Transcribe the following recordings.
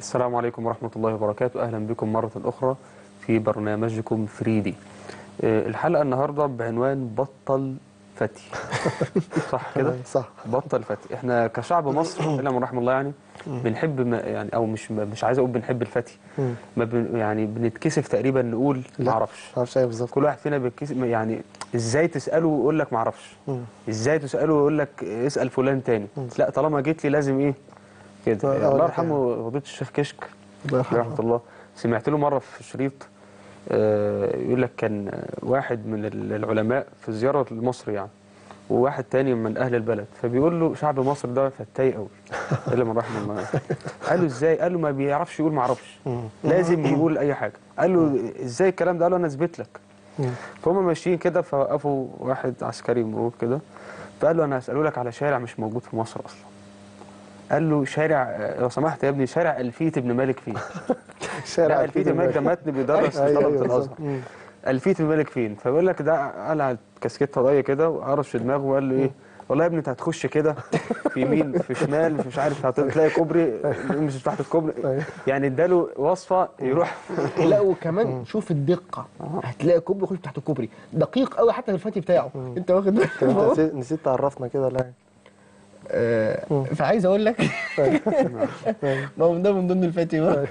السلام عليكم ورحمة الله وبركاته أهلا بكم مرة أخرى في برنامجكم 3D آه، الحلقة النهاردة بعنوان بطل فتي صح كده؟ صح بطل فتي احنا كشعب مصر الا من رحم الله يعني بنحب ما يعني او مش مش عايز اقول بنحب الفتي مم. ما بن يعني بنتكسف تقريبا نقول ما لا. اعرفش معرفش ايه بالظبط كل واحد فينا بيتكسف يعني ازاي تساله ويقول لك ما اعرفش مم. ازاي تساله ويقول لك اسال فلان تاني مم. لا طالما جيت لي لازم ايه كده آه، الله أقول لك يرحمه فضيله الشيخ كشك الله يرحمه. رحمه الله سمعت له مره في شريط آه، يقول لك كان واحد من ال- العلماء في زياره لمصر يعني وواحد تاني من اهل البلد فبيقول له شعب مصر ده فتاي قوي الا من رحم الله قال له ازاي قال له ما بيعرفش يقول ما اعرفش مم. لازم يقول اي حاجه قال له ازاي الكلام ده قال له انا اثبت لك مم. فهم ماشيين كده فوقفوا واحد عسكري مرور كده فقال له انا هساله لك على شارع مش موجود في مصر اصلا قال له شارع آه، لو سمحت يا ابني شارع الفيه ابن مالك فين لا الفيه ابن مالك ده متن بيدرس في أيوة، طلبه أيوة، الازهر بالظبط. مم. الفيه ابن مالك فين فبيقول لك ده قلع كاسكيت طاقيه كده وقرش في دماغه وقال له ايه والله يا ابني انت هتخش كده في يمين في شمال مش عارف هتلاقي كوبري مش تحت الكوبري أيوة. يعني اداله وصفه يروح لا وكمان شوف الدقه هتلاقي كوبري يخش تحت كوبري دقيق قوي حتى في الفتي بتاعه انت واخد بالك طب انت نسيت- نسيت تعرفنا كده لا آه، فعايز اقول لك ما هو ده من ضمن الفتي بقى.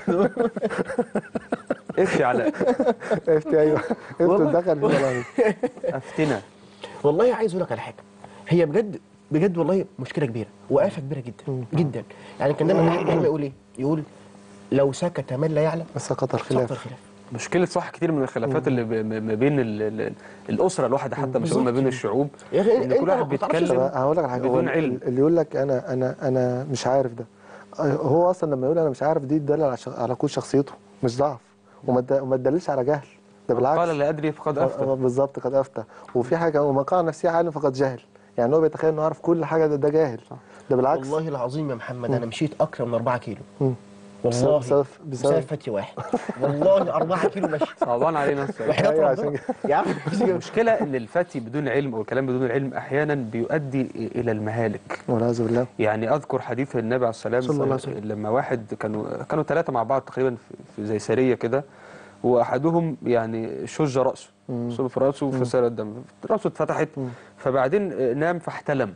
افتي على افتي ايوه افتي والله. دخل فينا العين. افتنا والله عايز اقول لك على حاجه هي بجد بجد والله مشكله كبيره وآفة كبيره جدا جدا يعني كان دايما احد العلماء يقول ايه يقول لو سكت من لا يعلم سقط سقط الخلاف الخلاف مشكلة صح كتير من الخلافات اللي ب- م- ما بين ال- ال- الأسرة الواحدة حتى مش هقول ما بين الشعوب يا أخي إن أنت كل واحد ما تعرفش طب بيتكلم هقول لك على حاجه هو بدون علم اللي يقول لك انا انا انا مش عارف ده هو اصلا لما يقول انا مش عارف دي تدل على ش- على قوه شخصيته مش ضعف وما تد- وما تدللش على جهل ده بالعكس قال لا أدري فقد آه، أفتى آه، بالظبط قد افتى وفي حاجه ومن قال نفسه عالم فقد جهل يعني هو بيتخيل انه عارف كل حاجه ده, ده جاهل ده بالعكس والله العظيم يا محمد انا مشيت اكثر من 4 كيلو مم. والله بسبب- بسبب بسبب- فتي واحد والله 4 كيلو مشي صعبان علينا السؤال. وحياة أيوة، ربنا عشان يا عم المشكلة إن الفتي بدون علم أو الكلام بدون علم أحيانا بيؤدي إلى المهالك والعياذ بالله يعني أذكر حديث النبي عليه السلام صلى الله عليه وسلم. لما واحد كانوا كانوا ثلاثة مع بعض تقريبا في- في زي سرية كده وأحدهم يعني شج رأسه مم. صب في رأسه فسال الدم رأسه اتفتحت فبعدين نام فاحتلم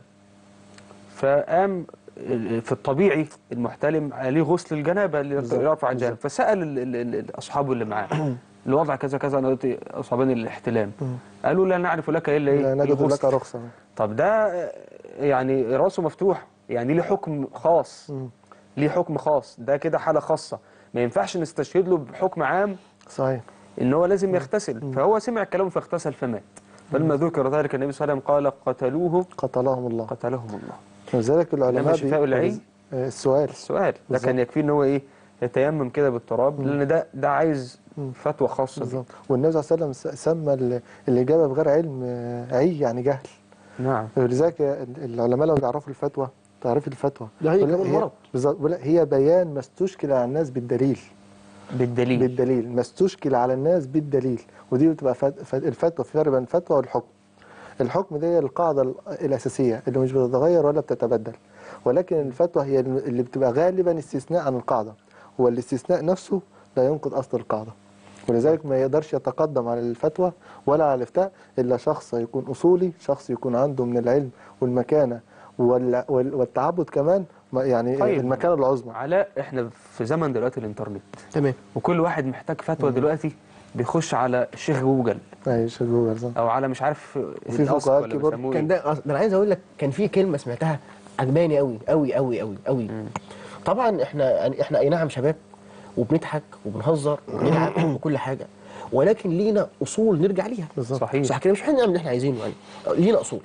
فقام في الطبيعي المحتلم عليه غسل الجنابه اللي بالظبط، يرفع الجنابه فسال ال- ال- ال- اصحابه اللي معاه الوضع كذا كذا انا قلت اصابني الاحتلام قالوا لا نعرف لك الا ايه لا نجد الغسل. لك رخصه طب ده يعني راسه مفتوح يعني ليه حكم خاص مم. ليه حكم خاص ده كده حاله خاصه ما ينفعش نستشهد له بحكم عام صحيح ان هو لازم يغتسل فهو سمع كلامه فاغتسل فمات فلما ذكر ذلك النبي صلى الله عليه وسلم قال قتلوه قتلهم الله قتلهم الله ولذلك العلماء إنما شفاء بي- العي آه، السؤال السؤال ده بالظبط. كان يكفيه ان هو ايه يتيمم كده بالتراب لان ده ده عايز فتوى خاصه بيه. بالظبط والنبي صلى الله عليه وسلم س- سمى ال- الاجابه بغير علم آه، عي يعني جهل نعم ولذلك ال- العلماء لو يعرفوا الفتوى تعريف الفتوى ده هي يقول لك كمان هي- مرض. بالظبط يقول لك هي بيان ما استشكل على الناس بالدليل بالدليل بالدليل ما استشكل على الناس بالدليل ودي بتبقى فت- فت- الفتوى في فرق بين الفتوى والحكم الحكم دي هي القاعدة ال- الأساسية اللي مش بتتغير ولا بتتبدل ولكن الفتوى هي اللي بتبقى غالبا استثناء عن القاعدة والاستثناء نفسه لا ينقض أصل القاعدة ولذلك ما يقدرش يتقدم على الفتوى ولا على الافتاء إلا شخص يكون أصولي شخص يكون عنده من العلم والمكانة وال- وال- والتعبد كمان ما- يعني طيب. المكانة العظمى علاء احنا في زمن دلوقتي الانترنت تمام وكل واحد محتاج فتوى دلوقتي بيخش على شيخ جوجل أي شيخ جوجل صح. او على مش عارف وفي الأسق فقهاء ولا كبار بيسموه كان إيه. ده ده انا عايز اقول لك كان في كلمه سمعتها عجباني قوي قوي قوي قوي قوي طبعا احنا يعني احنا اي نعم شباب وبنضحك وبنهزر وبنلعب وكل حاجه ولكن لينا اصول نرجع ليها بالظبط. صحيح صح كده مش احنا نعمل اللي احنا عايزينه يعني لينا اصول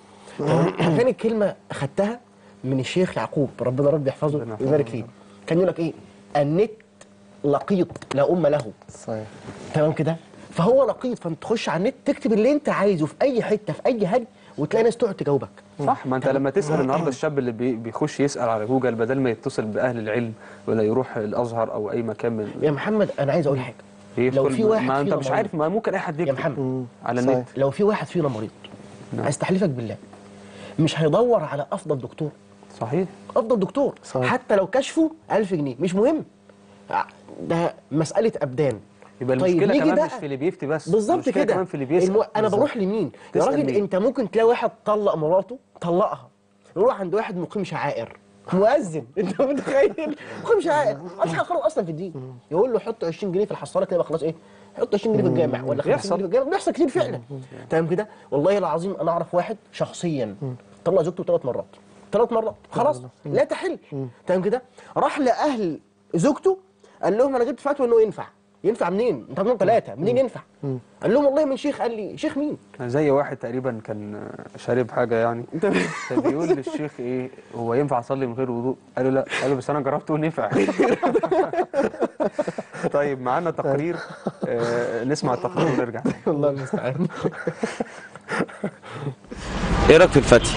كان الكلمه اخدتها من الشيخ يعقوب ربنا رب يحفظه ربنا يحفظه. ويبارك فيه كان يقول لك ايه النت لقيط لا ام له صحيح تمام كده فهو لقيط فانت تخش على النت تكتب اللي انت عايزه في اي حته في اي هج وتلاقي ناس تقعد تجاوبك صح ما انت لما تسال النهارده الشاب اللي بي- بيخش يسال على جوجل بدل ما يتصل باهل العلم ولا يروح الازهر او اي مكان من يا محمد انا عايز اقول حاجه يدخل لو في واحد ما انت فينا مش مريض. عارف ما ممكن اي حد يا يكتب محمد على صحيح. النت لو في واحد فينا مريض نعم. استحلفك بالله مش هيدور على افضل دكتور صحيح افضل دكتور صحيح. حتى لو كشفه 1000 جنيه مش مهم ده مساله ابدان يبقى طيب المشكله نيجي كمان بقى- مش في اللي بيفتي بس بالظبط المشكلة كده كمان في اللي بيسأل الم... انا بالظبط. بروح لمين يا تسأل راجل مين؟ انت ممكن تلاقي واحد طلق مراته طلقها يروح عند واحد مقيم شعائر مؤذن انت متخيل مقيم شعائر مش حاجه خالص اصلا في الدين يقول له حط 20 جنيه في الحصاله كده يبقى خلاص ايه حط 20 جنيه في الجامع ولا 50 بيحصل. جنيه في الجامع بيحصل كتير فعلا تمام كده والله العظيم انا اعرف واحد شخصيا طلق زوجته ثلاث مرات ثلاث مرات خلاص لا تحل تمام كده راح لاهل زوجته قال لهم انا جبت فتوى انه ينفع ينفع منين؟ انت عندهم ثلاثه منين ينفع؟ قال لهم والله من شيخ قال لي شيخ مين؟ زي واحد تقريبا كان شارب حاجه يعني فبيقول للشيخ ايه هو ينفع اصلي من غير وضوء؟ قال له لا قال له بس انا جربت ونفع طيب معانا تقرير آه نسمع التقرير ونرجع تاني. والله المستعان ايه رايك في الفتي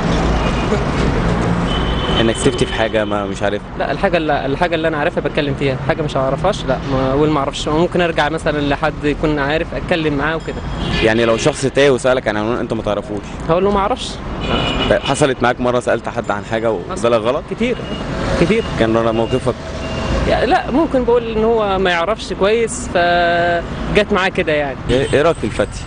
انك تفتي في حاجه ما مش عارف لا الحاجة اللي الحاجة اللي أنا عارفها بتكلم فيها، حاجة مش هعرفهاش لا ما أقول ما أعرفش ممكن أرجع مثلا لحد يكون عارف أتكلم معاه وكده، يعني لو شخص تايه وسالك عن عنوان انت ما تعرفوش هقول له ما أعرفش طيب حصلت معاك مره سالت حد عن حاجه وده غلط كتير كتير كان رأى موقفك يعني لا ممكن بقول إن هو ما يعرفش كويس فجت معاه كده يعني. ايه إيه رايك في الفتي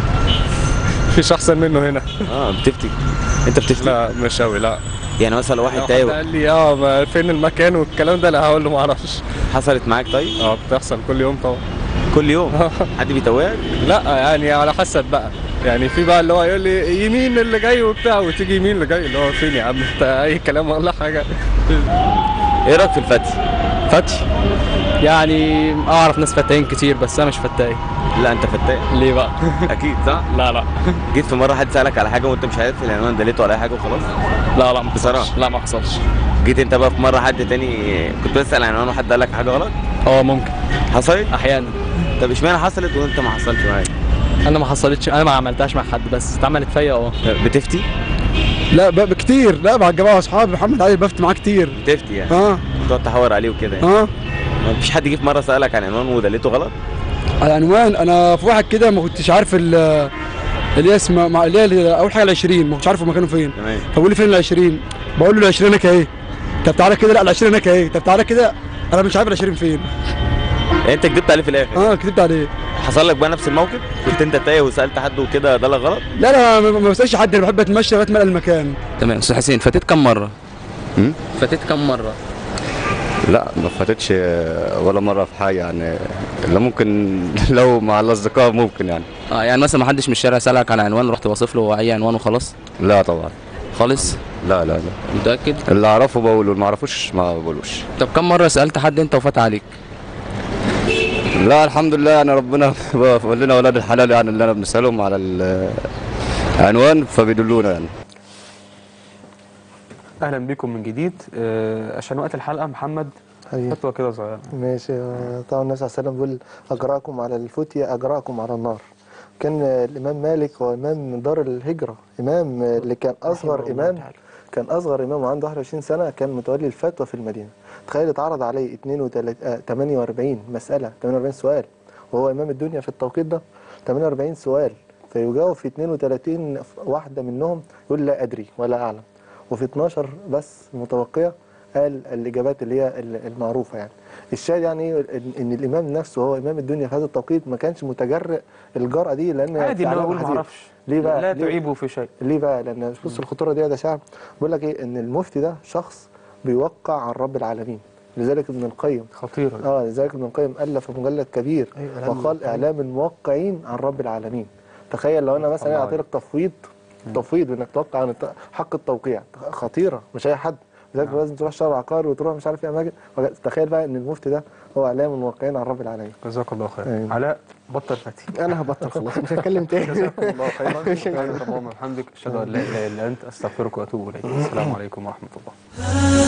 مفيش احسن منه هنا اه بتفتي انت بتفتي لا مش قوي لا يعني مثلا لو لو واحد حد تايه قال لي اه ما فين المكان والكلام ده لا هقول له ما اعرفش حصلت معاك طيب اه بتحصل كل يوم طبعا كل يوم حد بيتوهك لا يعني على حسب بقى يعني في بقى اللي هو يقول لي يمين اللي جاي وبتاع وتيجي يمين اللي جاي اللي هو فين يا عم انت اي كلام ولا حاجه ايه رايك في الفتي فتي يعني اعرف ناس فتاين كتير بس انا مش فتاي لا انت فتاك ليه بقى اكيد صح لا لا جيت في مره حد سالك على حاجه وانت مش عارف العنوان دليته على اي حاجه وخلاص لا لا ما بصراحة. حصلش لا ما حصلش جيت انت بقى في مره حد تاني كنت بسال عن عنوان وحد قال لك حاجه غلط اه ممكن حصلت احيانا طب اشمعنى حصلت وانت ما حصلش معاك انا ما حصلتش انا ما عملتهاش مع حد بس اتعملت فيا اه بتفتي لا ب- كتير لا مع الجماعه واصحابي محمد علي بفت معاه كتير بتفتي يعني اه تقعد تحور عليه وكده يعني اه ما فيش حد جه في مره سالك عن عنوان ودليته غلط على عنوان انا في واحد كده ما كنتش عارف ال- اللي هي اسمها مع اللي هي ال- اول حاجه ال 20 ما كنتش عارف مكانه فين تمام فبقول لي فين ال 20 بقول له ال 20 هناك اهي طب تعالى كده لا ال 20 هناك اهي طب تعالى كده انا مش عارف ال 20 فين يعني انت كدبت عليه في الاخر اه كتبت عليه حصل لك بقى نفس الموقف كنت انت تايه وسالت حد وكده ده لك غلط لا لا ما ما بسالش حد انا بحب اتمشى لغايه ما الاقي المكان تمام استاذ حسين فاتت كم مره هم؟ فاتت كم مره لا ما فاتتش ولا مره في حاجه يعني لا ممكن لو مع الاصدقاء ممكن يعني اه يعني مثلا ما حدش من الشارع سالك على عنوان رحت واصف له اي عنوان وخلاص لا طبعا خالص لا لا لا متاكد اللي اعرفه بقوله اللي ما اعرفوش ما بقولوش طب كم مره سالت حد انت وفات عليك لا الحمد لله يعني ربنا بيقول لنا اولاد الحلال يعني اللي انا بنسالهم على العنوان فبيدلونا يعني اهلا بكم من جديد آه عشان وقت الحلقه محمد حبيبي. فتوى كده صغيره ماشي آه، طبعا النبي صلى الله عليه وسلم بيقول أجراكم على الفتية أجراكم على النار كان آه، الإمام مالك هو إمام من دار الهجرة إمام آه، اللي كان أصغر رحمه الله إمام تعالى. كان أصغر إمام وعنده 21 سنة كان متولي الفتوى في المدينة تخيل اتعرض عليه 32 آه 48 مسألة 48 سؤال وهو إمام الدنيا في التوقيت ده 48 سؤال فيجاوب في 32 واحدة منهم يقول لا أدري ولا أعلم وفي 12 بس متبقية قال الإجابات اللي هي المعروفة يعني الشاهد يعني إيه؟ إن- ان الامام نفسه هو امام الدنيا في هذا التوقيت ما كانش متجرئ الجرأه دي لان عادي ان هو علامة يقول ما حزين. اعرفش ليه بقى لا ليه؟ تعيبه في شيء ليه بقى لان بص الخطوره دي يا ده شعب بيقول لك ايه ان المفتي ده شخص بيوقع عن رب العالمين لذلك ابن القيم خطيره دي. اه لذلك ابن القيم الف مجلد كبير أيوة، إعلام وقال الموقعين. اعلام الموقعين عن رب العالمين تخيل لو انا مثلا الله اعطي لك تفويض تفويض انك توقع عن الت- حق التوقيع خطيره مش اي حد لذلك لازم تروح شهر عقار وتروح مش عارف ايه اماكن تخيل بقى ان المفتي ده هو اعلام الموقعين عن رب العالمين جزاك الله خير أيوة. علاء بطل فتي انا هبطل خلاص مش هتكلم تاني جزاكم الله خيرا سبحانك اللهم وبحمدك اشهد ان لا اله الا انت استغفرك واتوب اليك السلام عليكم ورحمه الله